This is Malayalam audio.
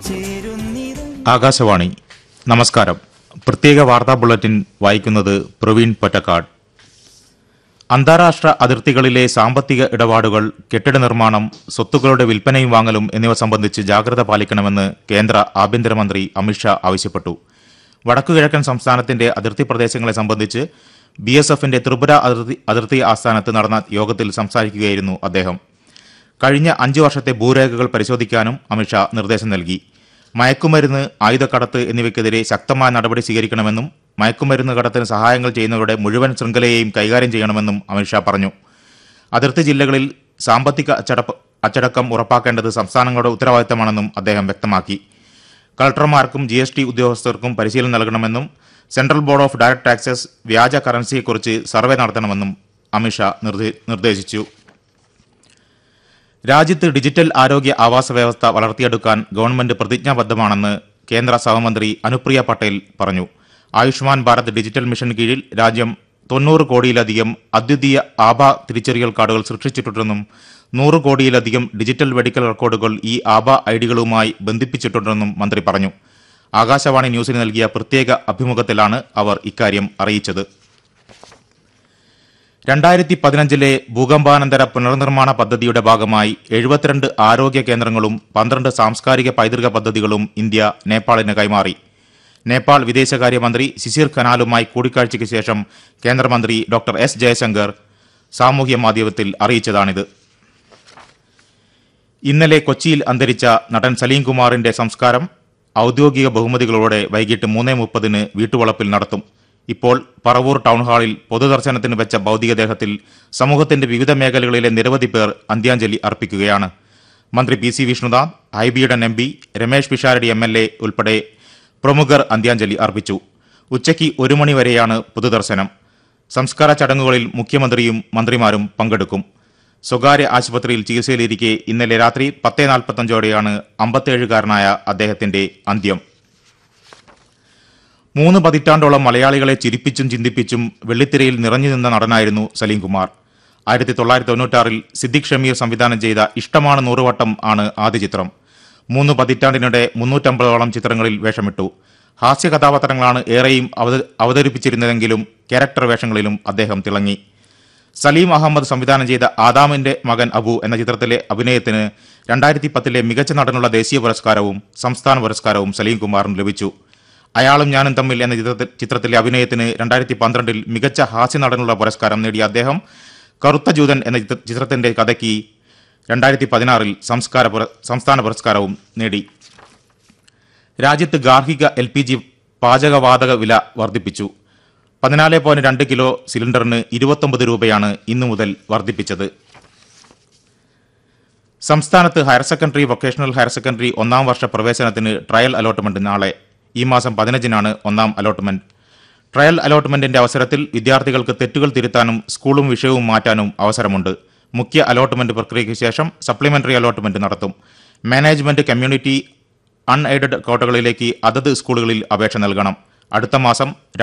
ചേരുന്നിരം ആകാശവാണി നമസ്കാരം പ്രത്യേക വാർത്താ ബുള്ളറ്റിൻ വായിക്കുന്നത് പ്രവീൺ പൊറ്റക്കാട് അന്താരാഷ്ട്ര അതിർത്തികളിലെ സാമ്പത്തിക ഇടപാടുകൾ കെട്ടിട നിർമ്മാണം സ്വത്തുക്കളുടെ വിൽപ്പനയും വാങ്ങലും എന്നിവ സംബന്ധിച്ച് ജാഗ്രത പാലിക്കണമെന്ന് കേന്ദ്ര ആഭ്യന്തരമന്ത്രി അമിത്ഷാ ആവശ്യപ്പെട്ടു വടക്കുകിഴക്കൻ സംസ്ഥാനത്തിന്റെ അതിർത്തി പ്രദേശങ്ങളെ സംബന്ധിച്ച് ബി എസ് എഫിന്റെ ത്രിപുര അതിർത്തി അതിർത്തി ആസ്ഥാനത്ത് നടന്ന യോഗത്തിൽ സംസാരിക്കുകയായിരുന്നു അദ്ദേഹം കഴിഞ്ഞ അഞ്ചു വർഷത്തെ ഭൂരേഖകൾ പരിശോധിക്കാനും അമിത്ഷാ നിർദ്ദേശം നൽകി മയക്കുമരുന്ന് ആയുധക്കടത്ത് എന്നിവയ്ക്കെതിരെ ശക്തമായ നടപടി സ്വീകരിക്കണമെന്നും മയക്കുമരുന്ന് കടത്തിന് സഹായങ്ങൾ ചെയ്യുന്നവരുടെ മുഴുവൻ ശൃംഖലയെയും കൈകാര്യം ചെയ്യണമെന്നും അമിത്ഷാ പറഞ്ഞു അതിർത്തി ജില്ലകളിൽ സാമ്പത്തിക അച്ചടപ്പ് അച്ചടക്കം ഉറപ്പാക്കേണ്ടത് സംസ്ഥാനങ്ങളുടെ ഉത്തരവാദിത്തമാണെന്നും അദ്ദേഹം വ്യക്തമാക്കി കളക്ടർമാർക്കും ജി എസ് ടി ഉദ്യോഗസ്ഥർക്കും പരിശീലനം നൽകണമെന്നും central board of direct taxes വ്യാജ കറൻസിയെക്കുറിച്ച് സർവേ നടത്തണമെന്നും അമിത്ഷാ നിർദ്ദേ- നിർദ്ദേശിച്ചു രാജ്യത്ത് ഡിജിറ്റൽ ആരോഗ്യ ആവാസ വ്യവസ്ഥ വളർത്തിയെടുക്കാൻ ഗവൺമെന്റ് പ്രതിജ്ഞാബദ്ധമാണെന്ന് കേന്ദ്ര സഹമന്ത്രി അനുപ്രിയ പട്ടേൽ പറഞ്ഞു ആയുഷ്മാൻ ഭാരത് ഡിജിറ്റൽ മിഷൻ കീഴിൽ രാജ്യം തൊണ്ണൂറ് കോടിയിലധികം അദ്വിതീയ ആഭ തിരിച്ചറിയൽ കാർഡുകൾ സൃഷ്ടിച്ചിട്ടുണ്ടെന്നും നൂറ് കോടിയിലധികം ഡിജിറ്റൽ മെഡിക്കൽ റെക്കോർഡുകൾ ഈ ആഭ ഐഡികളുമായി ബന്ധിപ്പിച്ചിട്ടുണ്ടെന്നും മന്ത്രി പറഞ്ഞു ആകാശവാണി ന്യൂസിന് നൽകിയ പ്രത്യേക അഭിമുഖത്തിലാണ് അവർ ഇക്കാര്യം അറിയിച്ചത് രണ്ടായിരത്തി പതിനഞ്ചിലെ ഭൂകമ്പാനന്തര പുനർനിർമ്മാണ പദ്ധതിയുടെ ഭാഗമായി എഴുപത്തിരണ്ട് ആരോഗ്യ കേന്ദ്രങ്ങളും പന്ത്രണ്ട് സാംസ്കാരിക പൈതൃക പദ്ധതികളും ഇന്ത്യ നേപ്പാളിന് കൈമാറി നേപ്പാൾ വിദേശകാര്യമന്ത്രി ശിശിർ ഖനാലുമായി കൂടിക്കാഴ്ചയ്ക്ക് ശേഷം കേന്ദ്രമന്ത്രി ഡോക്ടർ എസ് ജയശങ്കർ സാമൂഹ്യ മാധ്യമത്തിൽ അറിയിച്ചതാണിത് ഇന്നലെ കൊച്ചിയിൽ അന്തരിച്ച നടൻ സലീം കുമാറിന്റെ സംസ്കാരം ഔദ്യോഗിക ബഹുമതികളോടെ വൈകിട്ട് മൂന്ന് മുപ്പതിന് വീട്ടുവളപ്പിൽ നടത്തും ഇപ്പോൾ പറവൂർ ടൗൺ ഹാളിൽ പൊതുദർശനത്തിന് വെച്ച ഭൗതികദേഹത്തിൽ സമൂഹത്തിന്റെ വിവിധ മേഖലകളിലെ നിരവധി പേർ അന്ത്യാഞ്ജലി അർപ്പിക്കുകയാണ് മന്ത്രി പി സി വിഷ്ണുനാഥ് ഹൈബിയുടെ M P Ramesh Pisharody M L A ഉൾപ്പെടെ പ്രമുഖർ അന്ത്യാഞ്ജലി അർപ്പിച്ചു ഉച്ചയ്ക്ക് ഒരു മണി വരെയാണ് പൊതുദർശനം സംസ്കാര ചടങ്ങുകളിൽ മുഖ്യമന്ത്രിയും മന്ത്രിമാരും പങ്കെടുക്കും സ്വകാര്യ ആശുപത്രിയിൽ ചികിത്സയിലിരിക്കെ ഇന്നലെ രാത്രി പത്ത് നാൽപ്പത്തഞ്ചോടെയാണ് അമ്പത്തേഴുകാരനായ അദ്ദേഹത്തിന്റെ അന്ത്യം മൂന്ന് പതിറ്റാണ്ടോളം മലയാളികളെ ചിരിപ്പിച്ചും ചിന്തിപ്പിച്ചും വെള്ളിത്തിരയിൽ നിറഞ്ഞു നിന്ന നടനായിരുന്നു സലീം കുമാർ ആയിരത്തി തൊള്ളായിരത്തി തൊണ്ണൂറ്റാറിൽ സിദ്ദിഖ് ഷമീർ സംവിധാനം ചെയ്ത ഇഷ്ടമാണ് നൂറുവട്ടം ആണ് ആദ്യ ചിത്രം മൂന്ന് പതിറ്റാണ്ടിനിടെ മുന്നൂറ്റമ്പതോളം ചിത്രങ്ങളിൽ വേഷമിട്ടു ഹാസ്യ കഥാപാത്രങ്ങളാണ് ഏറെയും അവത- അവതരിപ്പിച്ചിരുന്നതെങ്കിലും ക്യാരക്ടർ വേഷങ്ങളിലും അദ്ദേഹം തിളങ്ങി സലീം അഹമ്മദ് സംവിധാനം ചെയ്ത ആദാമിന്റെ മകൻ അബു എന്ന ചിത്രത്തിലെ അഭിനയത്തിന് രണ്ടായിരത്തി പത്തിലെ മികച്ച നടനുള്ള ദേശീയ പുരസ്കാരവും സംസ്ഥാന പുരസ്കാരവും സലീം കുമാറിന് ലഭിച്ചു അയാളും ഞാനും തമ്മിൽ എന്ന ചിത്രത്തി- ചിത്രത്തിലെ അഭിനയത്തിന് രണ്ടായിരത്തി പന്ത്രണ്ടിൽ മികച്ച ഹാസ്യ നടനുള്ള പുരസ്കാരം നേടിയ അദ്ദേഹം കറുത്ത ജൂതൻ എന്ന ചിത്ര- ചിത്രത്തിന്റെ കഥയ്ക്ക് രണ്ടായിരത്തി പതിനാറിൽ സംസ്കാര പുര- സംസ്ഥാന പുരസ്കാരവും നേടി രാജ്യത്ത് ഗാർഹിക എൽ പി ജി പാചകവാതക വില വർദ്ധിപ്പിച്ചു പതിനാല് പോയിന്റ് രണ്ട് കിലോ സിലിണ്ടറിന് ഇരുപത്തൊമ്പത് രൂപയാണ് ഇന്നു മുതൽ വർദ്ധിപ്പിച്ചത് സംസ്ഥാനത്ത് higher secondary vocational higher secondary ഒന്നാം വർഷ പ്രവേശനത്തിന് ട്രയൽ അലോട്ട്മെന്റ് നാളെ ഈ മാസം പതിനഞ്ചിനാണ് ഒന്നാം അലോട്ട്മെന്റ് ട്രയൽ അലോട്ട്മെന്റിന്റെ അവസരത്തിൽ വിദ്യാർത്ഥികൾക്ക് തെറ്റുകൾ തിരുത്താനും സ്കൂളും വിഷയവും മാറ്റാനും അവസരമുണ്ട് മുഖ്യ അലോട്ട്മെന്റ് പ്രക്രിയയ്ക്ക് ശേഷം സപ്ലിമെന്ററി അലോട്ട്മെന്റ് നടത്തും മാനേജ്മെന്റ് കമ്മ്യൂണിറ്റി അൺഎയ്ഡഡ് കോട്ടകളിലേക്ക് അതത് സ്കൂളുകളിൽ അപേക്ഷ നൽകണം അടുത്ത മാസം